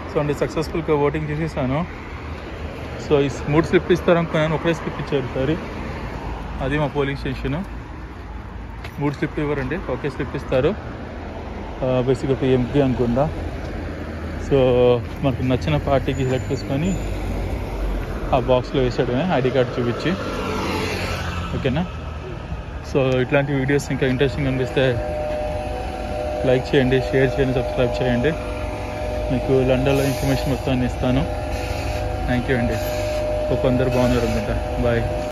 so అండి సక్సెస్ఫుల్గా voting చేసేసాను సో ఈ మూడు స్లిప్ ఇస్తారనుకున్నాను ఒకటే స్లిప్ ఇచ్చారు సారి అది మా పోలింగ్ స్టేషన్ మూడు స్లిప్ ఇవ్వరండి ఒకే స్లిప్ ఇస్తారు బేసిక్గా ఒక ఎంపీ అనుకుంటా సో మనకు నచ్చిన పార్టీకి సెలెక్ట్ చేసుకొని ఆ బాక్స్లో వేసాడమే ఐడి కార్డ్ చూపించి ఓకేనా సో ఇట్లాంటి వీడియోస్ ఇంకా ఇంట్రెస్టింగ్ అనిపిస్తే లైక్ చేయండి షేర్ చేయండి సబ్స్క్రైబ్ చేయండి మీకు లండన్లో ఇన్ఫర్మేషన్ మొత్తాన్ని ఇస్తాను థ్యాంక్ యూ అండి ఒక అందరు బాగున్నారు అనుకుంటా బాయ్